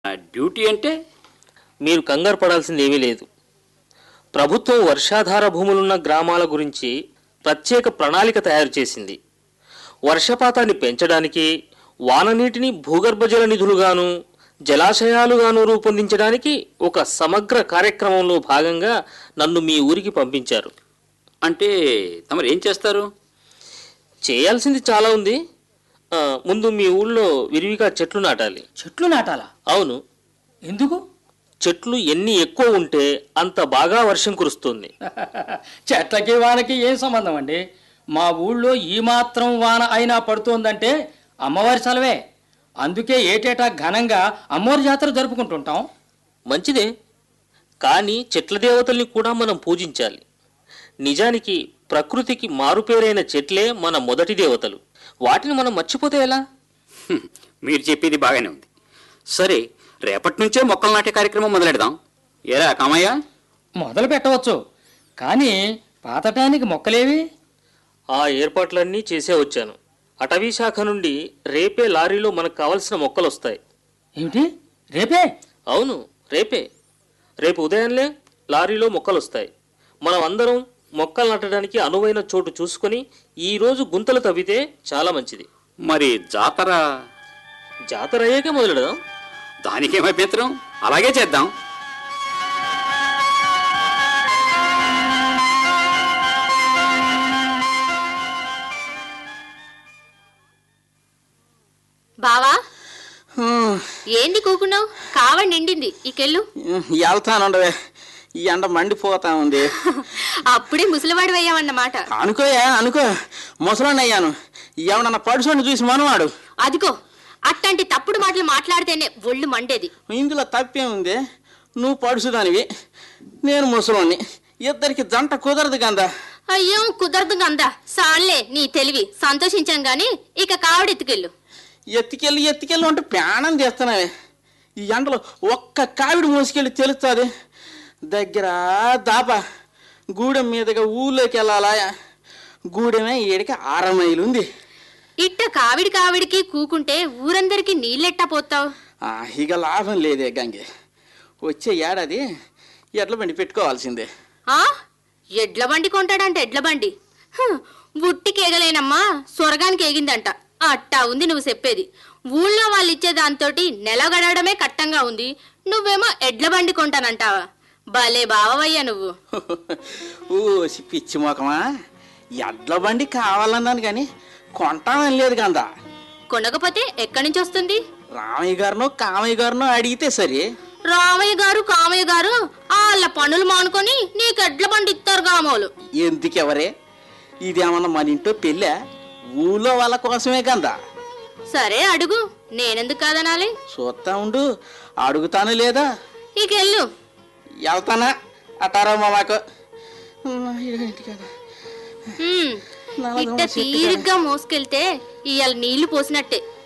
Duty అంటే మీరు కంగారు పడాల్సింది ఏమీ లేదు ప్రభుత్వం వర్షాధార భూములున్న గ్రామాల గురించి ప్రత్యేక ప్రణాళిక తయారు చేసింది వర్షపాతాన్ని పెంచడానికి వాననీటిని భూగర్భ జల నిధులుగాను జలాశయాలుగాను రూపొందించడానికి ఒక సమగ్ర కార్యక్రమంలో భాగంగా నన్ను మీ ఊరికి పంపించారు అంటే తమరు ఏం చేస్తారు చేయాల్సింది చాలా ఉంది ఆ, ముందు మీ ఊళ్ళో విరివిగా చెట్లు నాటాలి చెట్లు నాటాలా అవును ఎందుకు చెట్లు ఎన్ని ఎక్కువ ఉంటే అంత బాగా వర్షం కురుస్తుంది చెట్లకి వానకి ఏం సంబంధం అండి మా ఊళ్ళో ఈ మాత్రం వాన అయినా పడుతోందంటే అమ్మవారి సెలవే అందుకే ఏటేటా ఘనంగా అమ్మవారి జాతర జరుపుకుంటుంటాం మంచిదే కానీ చెట్ల దేవతల్ని కూడా మనం పూజించాలి నిజానికి ప్రకృతికి మారుపేరైన చెట్లే మన మొదటి దేవతలు వాటిని మనం మర్చిపోతే ఎలా హ్మ్, మీరు చెప్పేది బాగానే ఉంది సరే రేపటి నుంచే మొక్కలు నాటే కార్యక్రమం మొదలెడదాం ఏరా కామయ్య మొదలు పెట్టవచ్చు కానీ పాతటానికి మొక్కలేవి ఆ ఏర్పాట్లన్నీ చేసే వచ్చాను అటవీ శాఖ నుండి రేపే లారీలో మనకు కావలసిన మొక్కలు వస్తాయి ఏమిటి రేపే అవును రేపే రేపు ఉదయాన్నే లారీలో మొక్కలు వస్తాయి మనం అందరం మొక్కలు నాటడానికి అనువైన చోటు చూసుకొని ఈ రోజు గుంతలు తవ్వితే చాలా మంచిది మరి జాతర జాతర అయ్యాకే మొదలెడదాం దానికేం అభ్యంతరం అలాగే చేద్దాం బావా ఏంది కూకున్నావు కావండి నిండింది ఇకెళ్ళు వెళ్తానుండవే ఈ ఎండ మండిపోతా ఉంది అప్పుడే ముసలివాడు అయ్యావన్నమాట అనుకోయా అనుకో ముసలాన్ని అయ్యాను ఎవడన్నా పడుసోని చూసి మనవాడు అదిగో అట్లాంటి తప్పుడు మాటలు మాట్లాడితేనే ఒళ్ళు మండేది ఇందులో తప్పే ఉంది నువ్వు పడుసుదానివి నేను ముసలోని ఇద్దరికి జంట కుదరదు కందా అయ్యో కుదరదు గందా సాళ్లే నీ తెలివి సంతోషించాం గాని ఇక కావడెత్తుకెళ్ళు ఎత్తికెళ్ళి ఎత్తికెళ్ళి అంటే ప్రాణం చేస్తున్నావే ఈ ఎండలో ఒక్క కావిడి మోసుకెళ్ళి తెలుస్తుంది దగ్గర దాప గూడెం మీదుగా ఊళ్ళోకి వెళ్ళాలా గూడెమే ఏడికి ఆర మైలు ఉంది ఇట్ట కావిడి కావిడికి కూకుంటే ఊరందరికి నీళ్ళెట్టా పోతావు ఆ, ఇక లాభం లేదే గంగే వచ్చే ఏడాది ఎడ్ల బండి పెట్టుకోవాల్సిందే ఆ ఎడ్ల బండి కొంటాడంట ఎడ్ల బండి హ్, ఉట్టికి ఎగలేనమ్మా స్వర్గానికి ఎగిందంట అట్టా ఉంది నువ్వు చెప్పేది ఊళ్ళో వాళ్ళు ఇచ్చే దాంతోటి నెల గడవడమే కట్టంగా ఉంది నువ్వేమో ఎడ్ల బండి కొంటానంటావా భలే బావయ్యా నువ్వు ఊసి పిచ్చి మొకమా ఎడ్ల బండి కావాలన్నాను కానీ కొంటామని లేదు కందా కొనకపోతే ఎక్కడి నుంచి వస్తుంది రామయ్య గారినో కామయ్య గారినో అడిగితే సరే రామయ్య గారు కామయ్య గారు వాళ్ళ పనులు మానుకొని నీకు ఎడ్ల బండి ఇస్తారు గామోలు ఎందుకెవరే ఇదేమన్నా మన ఇంట్లో పెళ్ళా ఊళ్ళో వాళ్ళ కోసమే కందా సరే అడుగు నేనెందుకు కాదనాలి చూస్తా ఉండు అడుగుతాను లేదా ఇక వెళ్ళు వెళ్తానా అటారా మాకు ఏంటి కదా హ్మ్. నల్లగా ఇట్ట చెట్టుగా. తీరిగ్గా మోసుకెళ్తే ఇవాళ నీళ్లు పోసినట్టే